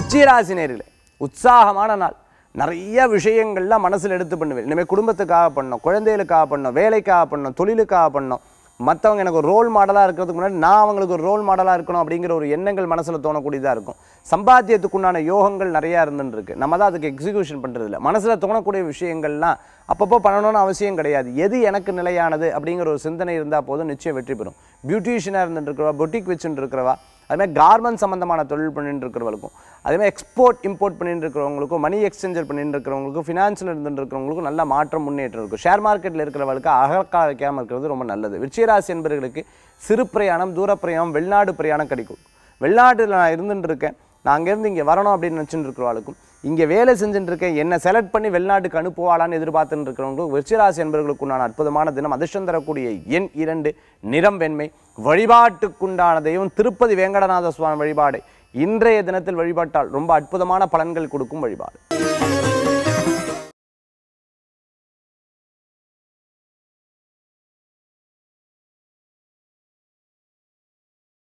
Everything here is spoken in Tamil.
விருச்சிகராசி நேர்களே உற்சாகமான நாள் நிறைய விஷயங்கள்லாம் மனசில் எடுத்து பண்ணுவேன் இனிமேல் குடும்பத்துக்காக பண்ணோம் குழந்தைகளுக்காக பண்ணோம் வேலைக்காக பண்ணோம் தொழிலுக்காக பண்ணோம் மற்றவங்க எனக்கு ஒரு ரோல் மாடலாக இருக்கிறதுக்கு முன்னாடி நான் அவங்களுக்கு ஒரு ரோல் மாடலாக இருக்கணும் அப்படிங்கிற ஒரு எண்ணங்கள் மனசில் தோணக்கூடியதாக இருக்கும் சம்பாத்தியத்துக்குண்டான யோகங்கள் நிறையா இருந்துன்னு இருக்கு நம்ம தான் அதுக்கு எக்ஸிக்யூஷன் பண்ணுறது இல்லை மனசில் தோணக்கூடிய விஷயங்கள்லாம் அப்பப்போ பண்ணணும்னு அவசியம் கிடையாது எது எனக்கு நிலையானது அப்படிங்கிற ஒரு சிந்தனை இருந்தால் போதும் நிச்சயம் வெற்றி பெறும் பியூட்டிஷியனாக இருந்துட்டு இருக்கிறவா பொட்டிக் வச்சுட்டு இருக்கிறவா அதுமாதிரி கார்மெண்ட் சம்மந்தமான தொழில் பண்ணிட்டு இருக்கிறவங்களுக்கும் அதேமாதிரி எக்ஸ்போர்ட் இம்போர்ட் பண்ணிட்டு இருக்கிறவங்களுக்கும் மணி எக்ஸ்சேஞ்சர் பண்ணிட்டு இருக்கிறவங்களுக்கும் ஃபினான்ஷியல் இருந்துட்டு இருக்கிறவங்களுக்கும் நல்ல மாற்றம் முன்னேற்றம் இருக்கும் ஷேர் மார்க்கெட்டில் இருக்கிறவங்களுக்கு அகக்கா வைக்காமல் இருக்கிறது ரொம்ப நல்லது விருச்சிகராசி என்பவர்களுக்கு சிறு பிரயாணம் தூர பிரயாணம் வெளிநாடு பிரயாணம் கிடைக்கும் வெளிநாட்டில் நான் இருந்துட்டு இருக்கேன் நான் அங்கேருந்து இங்கே வரணும் அப்படின்னு நினச்சிட்டு இருக்கிறவங்களுக்கும் இங்கே வேலை செஞ்சுட்டு இருக்கேன் என்னை செலக்ட் பண்ணி வெளிநாட்டுக்கு அனுப்புவாளான்னு எதிர்பார்த்துட்டு இருக்கிறவங்களுக்கும் விருச்சிகராசி என்பவர்களுக்குண்டான அற்புதமான தினம் அதிர்ஷ்டம் தரக்கூடிய எண் இரண்டு நிறம் வெண்மை வழிபாட்டுக்குண்டான தெய்வம் திருப்பதி வேங்கடநாத சுவாமி வழிபாடு இன்றைய தினத்தில் வழிபாட்டால் ரொம்ப அற்புதமான பலன்கள் கொடுக்கும் வழிபாடு